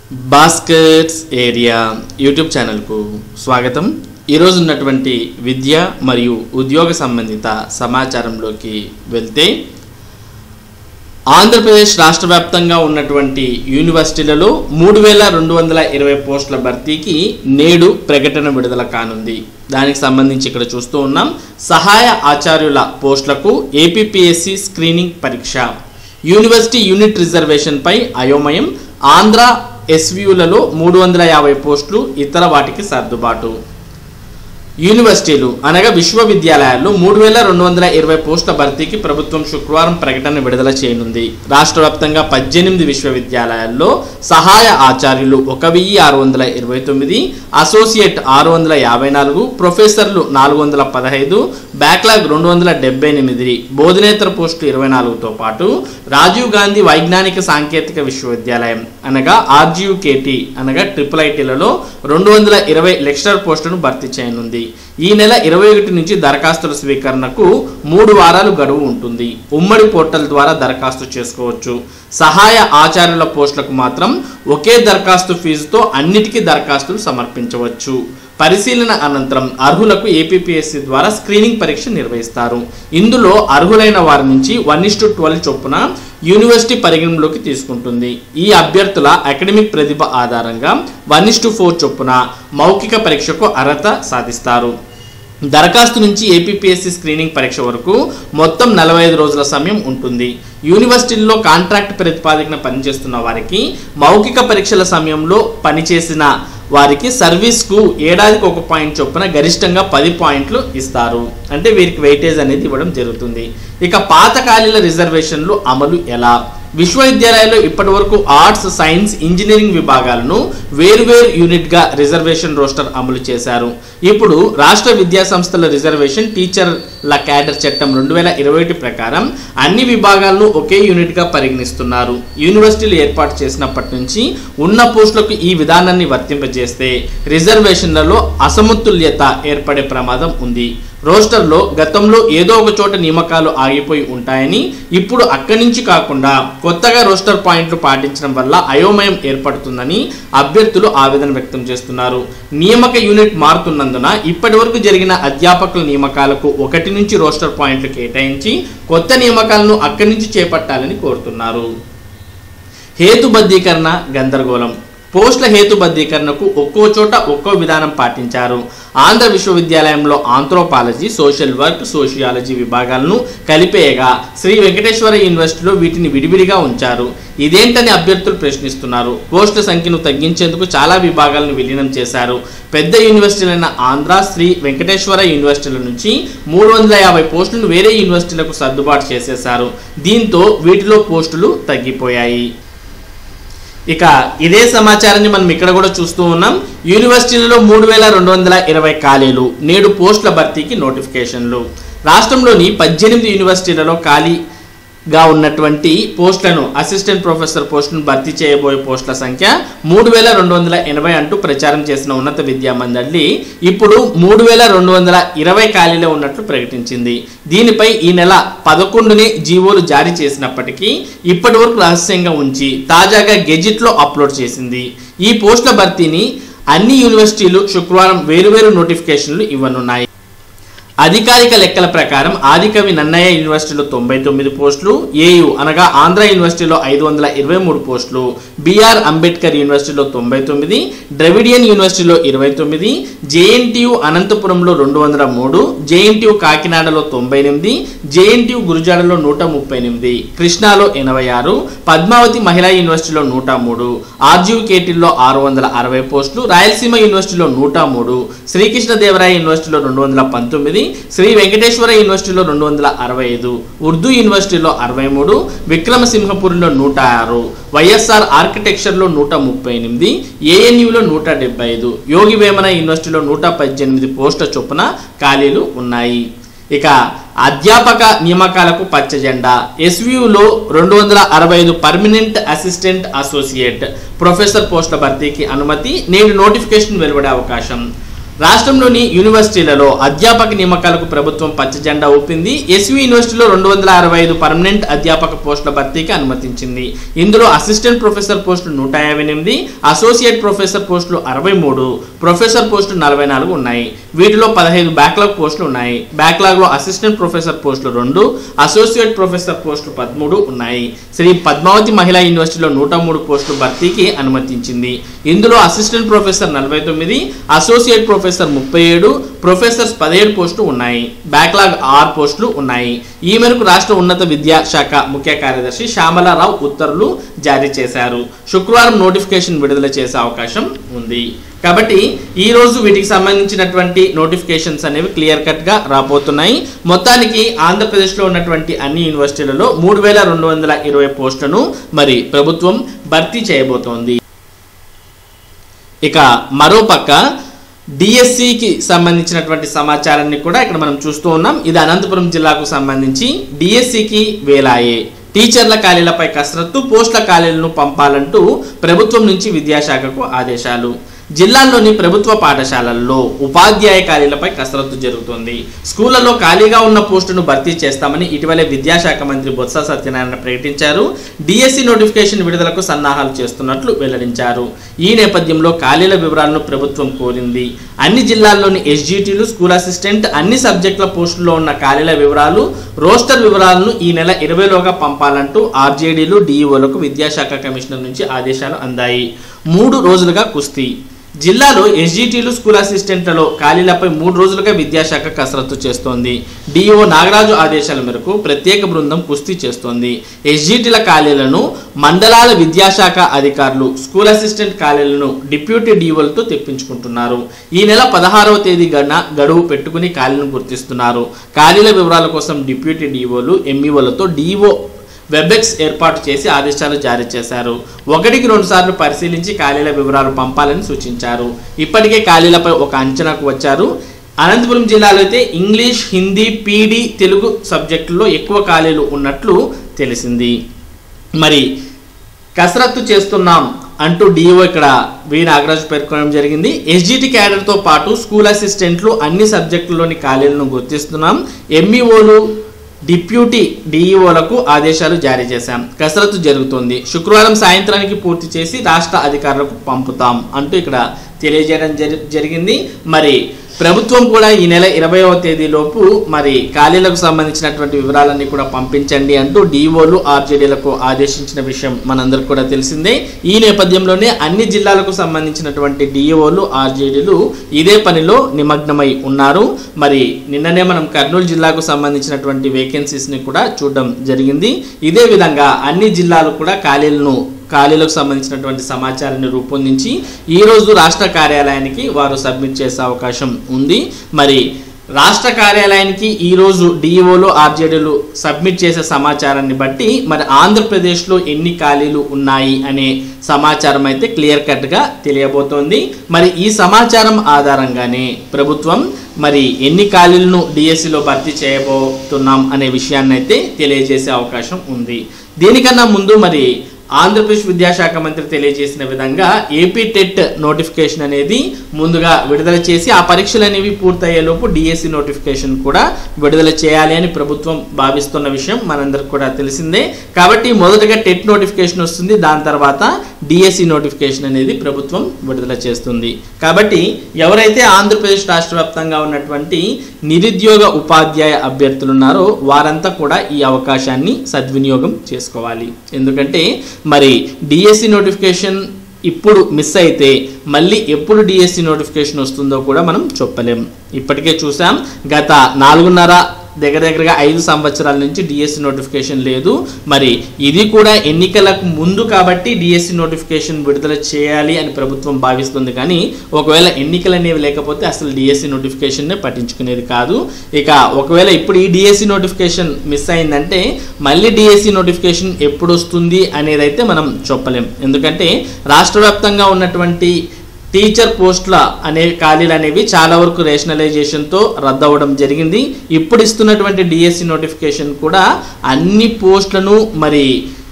baskets area YouTube ఛానల్కు స్వాగతం ఈరోజు ఉన్నటువంటి విద్య మరియు ఉద్యోగ సంబంధిత సమాచారంలోకి వెళ్తే ఆంధ్రప్రదేశ్ రాష్ట్ర వ్యాప్తంగా ఉన్నటువంటి యూనివర్సిటీలలో మూడు వేల రెండు వందల ఇరవై పోస్టుల భర్తీకి నేడు ప్రకటన విడుదల కానుంది దానికి సంబంధించి ఇక్కడ చూస్తూ ఉన్నాం సహాయ ఆచార్యుల పోస్టులకు ఏపీపీఎస్సి స్క్రీనింగ్ పరీక్ష యూనివర్సిటీ యూనిట్ రిజర్వేషన్పై అయోమయం ఆంధ్ర ఎస్వ్యూలలో మూడు వందల యాభై పోస్టులు ఇతర వాటికి సర్దుబాటు యూనివర్సిటీలు అనగా విశ్వవిద్యాలయాల్లో మూడు వేల రెండు వందల ఇరవై పోస్టుల భర్తీకి ప్రభుత్వం శుక్రవారం ప్రకటన విడుదల చేయనుంది రాష్ట్ర వ్యాప్తంగా పద్దెనిమిది విశ్వవిద్యాలయాల్లో సహాయ ఆచార్యులు ఒక వెయ్యి ఆరు వందల ఇరవై తొమ్మిది అసోసియేట్ ఆరు వందల యాభై నాలుగు ప్రొఫెసర్లు నాలుగు వందల పదహైదు బ్యాక్లాగ్ రెండు వందల డెబ్బై ఎనిమిది బోధనేతర పోస్టులు ఇరవై నాలుగుతో పాటు రాజీవ్ గాంధీ వైజ్ఞానిక సాంకేతిక విశ్వవిద్యాలయం అనగా ఆర్జీయుకేటి అనగా ట్రిపుల్ ఐటీలలో రెండు వందల ఇరవై లెక్చరర్ పోస్టులను భర్తీ చేయనుంది ఈ నెల ఇరవై ఒకటి నుంచి దరఖాస్తుల స్వీకరణకు మూడు వారాలు గడువు ఉంటుంది ఉమ్మడి పోర్టల్ ద్వారా దరఖాస్తు చేసుకోవచ్చు సహాయ ఆచార్యుల పోస్టులకు మాత్రం ఒకే దరఖాస్తు ఫీజుతో అన్నిటికీ దరఖాస్తులు సమర్పించవచ్చు పరిశీలన అనంతరం అర్హులకు ఏపీపీఎస్సీ ద్వారా స్క్రీనింగ్ పరీక్ష నిర్వహిస్తారు ఇందులో అర్హులైన వారి నుంచి వన్ ఇస్ టు ట్వెల్వ్ చొప్పున యూనివర్సిటీ పరిగణలోకి తీసుకుంటుంది ఈ అభ్యర్థుల అకాడమిక్ ప్రతిభ ఆధారంగా వన్ ఇస్ టు ఫోర్ చొప్పున మౌఖిక పరీక్షకు అర్హత సాధిస్తారు దరఖాస్తు నుంచి ఏపీపీఎస్సీ స్క్రీనింగ్ పరీక్ష వరకు మొత్తం నలభై ఐదు రోజుల సమయం ఉంటుంది యూనివర్సిటీల్లో కాంట్రాక్ట్ ప్రతిపాదికన పనిచేస్తున్న వారికి మౌఖిక పరీక్షల సమయంలో పనిచేసిన వారికి సర్వీస్కు ఏడాదికి ఒక పాయింట్ చొప్పున గరిష్టంగా పది పాయింట్లు ఇస్తారు అంటే వీరికి వెయిటేజ్ అనేది ఇవ్వడం జరుగుతుంది ఇక పాత ఖాళీల రిజర్వేషన్లు అమలు ఎలా విశ్వవిద్యాలయాల్లో ఇప్పటి వరకు ఆర్ట్స్ సైన్స్ ఇంజనీరింగ్ విభాగాలను వేరువేరు యూనిట్గా రిజర్వేషన్ రోస్టర్ అమలు చేశారు ఇప్పుడు రాష్ట్ర విద్యా సంస్థల రిజర్వేషన్ టీచర్ల క్యాడర్ చట్టం రెండు వేల ఇరవై ఒకటి ప్రకారం అన్ని విభాగాలను ఒకే యూనిట్గా పరిగణిస్తున్నారు యూనివర్సిటీలు ఏర్పాటు చేసినప్పటి నుంచి ఉన్న పోస్టులకు ఈ విధానాన్ని వర్తింపజేస్తే రిజర్వేషన్లలో అసమతుల్యత ఏర్పడే ప్రమాదం ఉంది రోస్టర్లో గతంలో ఏదో ఒక చోట నియామకాలు ఆగిపోయి ఉంటాయని ఇప్పుడు అక్కడి నుంచి కాకుండా కొత్తగా రోస్టర్ పాయింట్లు పాటించడం వల్ల అయోమయం ఏర్పడుతుందని అభ్యర్థులు ఆవేదన వ్యక్తం చేస్తున్నారు నియామక యూనిట్ మారుతున్నందున ఇప్పటి వరకు జరిగిన అధ్యాపకుల నియామకాలకు ఒకటి నుంచి రోస్టర్ పాయింట్లు కేటాయించి కొత్త నియామకాలను అక్కడి నుంచి చేపట్టాలని కోరుతున్నారు హేతుబద్ధీకరణ గందరగోళం పోస్టుల హేతుబద్ధీకరణకు ఒక్కో చోట ఒక్కో విధానం పాటించారు ఆంధ్ర విశ్వవిద్యాలయంలో ఆంథ్రోపాలజీ సోషల్ వర్క్ సోషియాలజీ విభాగాలను కలిపేయగా శ్రీ వెంకటేశ్వర యూనివర్సిటీలో వీటిని విడివిడిగా ఉంచారు ఇదేంటని అభ్యర్థులు ప్రశ్నిస్తున్నారు పోస్టుల సంఖ్యను తగ్గించేందుకు చాలా విభాగాలను విలీనం చేశారు పెద్ద యూనివర్సిటీలైన ఆంధ్ర శ్రీ వెంకటేశ్వర యూనివర్సిటీల నుంచి మూడు వందల యాభై పోస్టులను వేరే యూనివర్సిటీలకు సర్దుబాటు చేసేశారు దీంతో వీటిలో పోస్టులు తగ్గిపోయాయి ఇక ఇదే సమాచారాన్ని మనం ఇక్కడ కూడా చూస్తూ ఉన్నాం యూనివర్సిటీలలో మూడు వేల రెండు వందల ఇరవై ఖాళీలు నేడు పోస్టుల భర్తీకి నోటిఫికేషన్లు రాష్ట్రంలోని పద్దెనిమిది యూనివర్సిటీలలో ఖాళీగా ఉన్నటువంటి పోస్టులను అసిస్టెంట్ ప్రొఫెసర్ పోస్టును భర్తీ చేయబోయే పోస్టుల సంఖ్య మూడు వేల రెండు వందల ఎనభై అంటూ ప్రచారం చేసిన ఉన్నత విద్యా మండలి ఇప్పుడు మూడు వేల రెండు వందల ఇరవై ఖాళీలో ఉన్నట్లు ప్రకటించింది దీనిపై ఈ నెల పదకొండునే జీవోలు జారీ చేసినప్పటికీ ఇప్పటి వరకు రహస్యంగా ఉంచి తాజాగా గెజిట్లో అప్లోడ్ చేసింది ఈ పోస్టుల భర్తీని అన్ని యూనివర్సిటీలు శుక్రవారం వేరువేరు నోటిఫికేషన్లు ఇవ్వనున్నాయి అధికారిక లెక్కల ప్రకారం ఆదికవి నన్నయ్య యూనివర్సిటీలో తొంభై తొమ్మిది పోస్టులు ఏయు అనగా ఆంధ్ర యూనివర్సిటీలో ఐదు వందల ఇరవై మూడు పోస్టులు బిఆర్ అంబేద్కర్ యూనివర్సిటీలో తొంభై తొమ్మిది ద్రవిడియన్ యూనివర్సిటీలో ఇరవై తొమ్మిది జేఎన్టీయు అనంతపురంలో రెండు వందల మూడు జేఎన్టీయు కాకినాడలో తొంభై ఎనిమిది జేఎన్టీయు గురుజాడలో నూట ముప్పై ఎనిమిది కృష్ణాలో ఎనభై ఆరు పద్మావతి మహిళా యూనివర్సిటీలో నూట మూడు ఆర్జీవికేటీల్లో ఆరు వందల అరవై పోస్టులు రాయలసీమ యూనివర్సిటీలో నూట మూడు శ్రీకృష్ణదేవరాయ యూనివర్సిటీలో రెండు వందల పంతొమ్మిది శ్రీ వెంకటేశ్వర యూనివర్సిటీలో రెండు వందల అరవై ఐదు ఉర్దూ యూనివర్సిటీలో అరవై మూడు విక్రమసింహపురిలో నూట ఆరు వైఎస్ఆర్ ఆర్కిటెక్చర్లో నూట ముప్పై ఎనిమిది ఏఎన్యూలో నూట డెబ్బై ఐదు యోగి వేమన యూనివర్సిటీలో నూట పద్దెనిమిది పోస్టుల చొప్పున ఖాళీలు ఉన్నాయి ఇక అధ్యాపక నియామకాలకు పచ్చ జెండా ఎస్వ్యూలో రెండు వందల అరవై ఐదు పర్మనెంట్ అసిస్టెంట్ అసోసియేట్ ప్రొఫెసర్ పోస్టుల భర్తీకి అనుమతి నేడు నోటిఫికేషన్ వెలువడే అవకాశం రాష్ట్రంలోని యూనివర్సిటీలలో అధ్యాపక నియామకాలకు ప్రభుత్వం పచ్చ జెండా ఊపింది ఎస్వి యూనివర్సిటీలో రెండు వందల అరవై ఐదు పర్మనెంట్ అధ్యాపక పోస్టుల భర్తీకి అనుమతించింది ఇందులో అసిస్టెంట్ ప్రొఫెసర్ పోస్టులు నూట యాభై ఎనిమిది అసోసియేట్ ప్రొఫెసర్ పోస్టులు అరవై మూడు ప్రొఫెసర్ పోస్టులు నలభై నాలుగు ఉన్నాయి వీటిలో పదహైదు బ్యాక్లాగ్ పోస్టులు ఉన్నాయి బ్యాక్లాగ్ లో అసిస్టెంట్ ప్రొఫెసర్ పోస్టులు రెండు అసోసియేట్ ప్రొఫెసర్ పోస్టులు పదమూడు ఉన్నాయి శ్రీ పద్మావతి మహిళా యూనివర్సిటీలో నూట మూడు పోస్టులు భర్తీకి అనుమతించింది ఇందులో అసిస్టెంట్ ప్రొఫెసర్ నలభై తొమ్మిది అసోసియేట్ ప్రొఫెసర్ ముప్పై ఏడు ప్రొఫెసర్స్ పదిహేడు పోస్టులు ఉన్నాయి బ్యాక్లాగ్ ఆరు పోస్టులు ఉన్నాయి ఈ మేరకు రాష్ట్ర ఉన్నత విద్యా శాఖ ముఖ్య కార్యదర్శి శ్యామలారావు ఉత్తర్వులు జారీ చేశారు శుక్రవారం నోటిఫికేషన్ విడుదల చేసే అవకాశం ఉంది కాబట్టి ఈ రోజు వీటికి సంబంధించినటువంటి నోటిఫికేషన్స్ అనేవి క్లియర్ కట్ గా రాబోతున్నాయి మొత్తానికి ఆంధ్రప్రదేశ్లో ఉన్నటువంటి అన్ని యూనివర్సిటీలలో మూడు వేల రెండు వందల ఇరవై పోస్టులను మరి ప్రభుత్వం భర్తీ చేయబోతోంది ఇక మరోపక్క డిఎస్సికి సంబంధించినటువంటి సమాచారాన్ని కూడా ఇక్కడ మనం చూస్తూ ఉన్నాం ఇది అనంతపురం జిల్లాకు సంబంధించి డిఎస్సికి వేలాయే టీచర్ల ఖాళీలపై కసరత్తు పోస్టుల ఖాళీలను పంపాలంటూ ప్రభుత్వం నుంచి విద్యాశాఖకు ఆదేశాలు జిల్లాల్లోని ప్రభుత్వ పాఠశాలల్లో ఉపాధ్యాయ ఖాళీలపై కసరత్తు జరుగుతోంది స్కూళ్లలో ఖాళీగా ఉన్న పోస్టును భర్తీ చేస్తామని ఇటీవలే విద్యాశాఖ మంత్రి బొత్స సత్యనారాయణ ప్రకటించారు డిఎస్సి నోటిఫికేషన్ విడుదలకు సన్నాహాలు చేస్తున్నట్లు వెల్లడించారు ఈ నేపథ్యంలో ఖాళీల వివరాలను ప్రభుత్వం కోరింది అన్ని జిల్లాల్లోని ఎస్జిటీలు స్కూల్ అసిస్టెంట్ అన్ని సబ్జెక్టుల పోస్టుల్లో ఉన్న ఖాళీల వివరాలు రోస్టర్ వివరాలను ఈ నెల ఇరవైలోగా పంపాలంటూ ఆర్జేడీలు డిఈఓలకు విద్యాశాఖ కమిషనర్ నుంచి ఆదేశాలు అందాయి మూడు రోజులుగా కుస్తీ జిల్లాలో ఎస్జిటీలు స్కూల్ అసిస్టెంట్లలో ఖాళీలపై మూడు రోజులుగా విద్యాశాఖ కసరత్తు చేస్తోంది డిఓ నాగరాజు ఆదేశాల మేరకు ప్రత్యేక బృందం కుస్తీ చేస్తోంది ఎస్జిటీల ఖాళీలను మండలాల విద్యాశాఖ అధికారులు స్కూల్ అసిస్టెంట్ ఖాళీలను డిప్యూటీ డిఓలతో తెప్పించుకుంటున్నారు ఈ నెల పదహారవ తేదీ గణ గడువు పెట్టుకుని ఖాళీలను గుర్తిస్తున్నారు ఖాళీల వివరాల కోసం డిప్యూటీ డిఓలు ఎంఈఓలతో డిఓ వెబ్ఎక్స్ ఏర్పాటు చేసి ఆదేశాలు జారీ చేశారు ఒకటికి రెండు సార్లు పరిశీలించి ఖాళీల వివరాలు పంపాలని సూచించారు ఇప్పటికే ఖాళీలపై ఒక అంచనాకు వచ్చారు అనంతపురం జిల్లాలో అయితే ఇంగ్లీష్ హిందీ పీడీ తెలుగు సబ్జెక్టుల్లో ఎక్కువ ఖాళీలు ఉన్నట్లు తెలిసింది మరి కసరత్తు చేస్తున్నాం అంటూ డిఓ ఇక్కడ వి నాగరాజు పేర్కొనడం జరిగింది ఎస్జిటి క్యాడర్తో పాటు స్కూల్ అసిస్టెంట్లు అన్ని సబ్జెక్టుల్లోని ఖాళీలను గుర్తిస్తున్నాం ఎంఈఓలు డిప్యూటీ డిఈఓలకు ఆదేశాలు జారీ చేశాం కసరత్తు జరుగుతోంది శుక్రవారం సాయంత్రానికి పూర్తి చేసి రాష్ట్ర అధికారులకు పంపుతాం అంటూ ఇక్కడ తెలియజేయడం జరి- జరిగింది మరి ప్రభుత్వం కూడా ఈ నెల ఇరవైవ తేదీలోపు మరి ఖాళీలకు సంబంధించినటువంటి వివరాలన్నీ కూడా పంపించండి అంటూ డిఓలు ఆర్జేడీలకు ఆదేశించిన విషయం మనందరికి కూడా తెలిసిందే ఈ నేపథ్యంలోనే అన్ని జిల్లాలకు సంబంధించినటువంటి డిఓలు ఆర్జేడీలు ఇదే పనిలో నిమగ్నమై ఉన్నారు మరి నిన్ననే మనం కర్నూలు జిల్లాకు సంబంధించినటువంటి వేకెన్సీస్ని కూడా చూడడం జరిగింది ఇదే విధంగా అన్ని జిల్లాలు కూడా ఖాళీలను ఖాళీలకు సంబంధించినటువంటి సమాచారాన్ని రూపొందించి ఈ రోజు రాష్ట్ర కార్యాలయానికి వారు సబ్మిట్ చేసే అవకాశం ఉంది మరి రాష్ట్ర కార్యాలయానికి ఈ రోజు డిఈఓలు ఆర్జేడీలు సబ్మిట్ చేసే సమాచారాన్ని బట్టి మరి ఆంధ్రప్రదేశ్లో ఎన్ని ఖాళీలు ఉన్నాయి అనే సమాచారం అయితే క్లియర్ కట్గా తెలియబోతోంది మరి ఈ సమాచారం ఆధారంగానే ప్రభుత్వం మరి ఎన్ని ఖాళీలను డిఎస్సిలో భర్తీ చేయబోతున్నాం అనే విషయాన్ని అయితే తెలియజేసే అవకాశం ఉంది దీనికన్నా ముందు మరి ఆంధ్రప్రదేశ్ విద్యాశాఖ మంత్రి తెలియజేసిన విధంగా ఏపీ టెట్ నోటిఫికేషన్ అనేది ముందుగా విడుదల చేసి ఆ పరీక్షలు అనేవి పూర్తయ్యేలోపు డిఎస్సి నోటిఫికేషన్ కూడా విడుదల చేయాలి అని ప్రభుత్వం భావిస్తున్న విషయం మనందరికి కూడా తెలిసిందే కాబట్టి మొదటగా టెట్ నోటిఫికేషన్ వస్తుంది దాని తర్వాత డిఎస్సి నోటిఫికేషన్ అనేది ప్రభుత్వం విడుదల చేస్తుంది కాబట్టి ఎవరైతే ఆంధ్రప్రదేశ్ రాష్ట్ర వ్యాప్తంగా ఉన్నటువంటి నిరుద్యోగ ఉపాధ్యాయ అభ్యర్థులు ఉన్నారో వారంతా కూడా ఈ అవకాశాన్ని సద్వినియోగం చేసుకోవాలి ఎందుకంటే మరి డిఎస్సి నోటిఫికేషన్ ఇప్పుడు మిస్ అయితే మళ్ళీ ఎప్పుడు డిఎస్సి నోటిఫికేషన్ వస్తుందో కూడా మనం చెప్పలేం ఇప్పటికే చూసాం గత నాలుగున్నర దగ్గర దగ్గరగా ఐదు సంవత్సరాల నుంచి డిఎస్సి నోటిఫికేషన్ లేదు మరి ఇది కూడా ఎన్నికలకు ముందు కాబట్టి డిఎస్సి నోటిఫికేషన్ విడుదల చేయాలి అని ప్రభుత్వం భావిస్తుంది కానీ ఒకవేళ ఎన్నికలు అనేవి లేకపోతే అసలు డిఎస్సి నోటిఫికేషన్నే పట్టించుకునేది కాదు ఇక ఒకవేళ ఇప్పుడు ఈ డిఎస్సి నోటిఫికేషన్ మిస్ అయిందంటే మళ్ళీ డిఎస్సి నోటిఫికేషన్ ఎప్పుడు వస్తుంది అనేది అయితే మనం చెప్పలేం ఎందుకంటే రాష్ట్ర వ్యాప్తంగా ఉన్నటువంటి టీచర్ పోస్టుల అనే ఖాళీలు అనేవి చాలా వరకు రేషనలైజేషన్తో రద్దవడం జరిగింది ఇప్పుడు ఇస్తున్నటువంటి డిఎస్సి నోటిఫికేషన్ కూడా అన్ని పోస్టులను మరి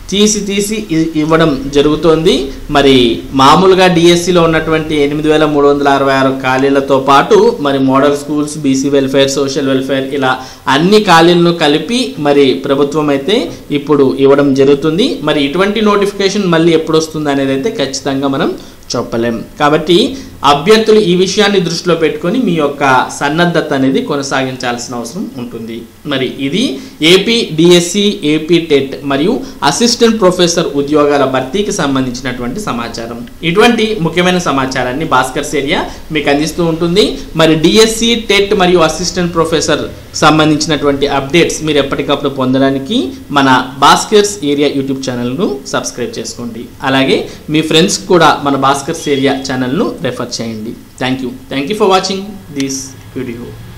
తీసి తీసి ఇ- ఇవ్వడం జరుగుతోంది మరి మామూలుగా డిఎస్సిలో ఉన్నటువంటి ఎనిమిది వేల మూడు వందల అరవై ఆరు ఖాళీలతో పాటు మరి model schools BC welfare social welfare ఇలా అన్ని ఖాళీలను కలిపి మరి ప్రభుత్వం అయితే ఇప్పుడు ఇవ్వడం జరుగుతుంది మరి ఇటువంటి నోటిఫికేషన్ మళ్ళీ ఎప్పుడు వస్తుంది అనేది అయితే ఖచ్చితంగా మనం చెప్పలేం కాబట్టి అభ్యర్థులు ఈ విషయాన్ని దృష్టిలో పెట్టుకొని మీ యొక్క సన్నద్ధత అనేది కొనసాగించాల్సిన అవసరం ఉంటుంది మరి ఇది ఏపీ డిఎస్సి ఏపీ టెట్ మరియు అసిస్టెంట్ ప్రొఫెసర్ ఉద్యోగాల భర్తీకి సంబంధించినటువంటి సమాచారం ఇటువంటి ముఖ్యమైన సమాచారాన్ని భాస్కర్స్ ఏరియా మీకు అందిస్తూ ఉంటుంది మరి డిఎస్సి టెట్ మరియు అసిస్టెంట్ ప్రొఫెసర్ సంబంధించినటువంటి అప్డేట్స్ మీరు ఎప్పటికప్పుడు పొందడానికి మన భాస్కర్స్ ఏరియా యూట్యూబ్ ఛానల్ను సబ్స్క్రైబ్ చేసుకోండి అలాగే మీ ఫ్రెండ్స్ కూడా మన భాస్కర్స్ ఏరియా ఛానల్ను రెఫర్ చేయండి thank you thank you for watching this video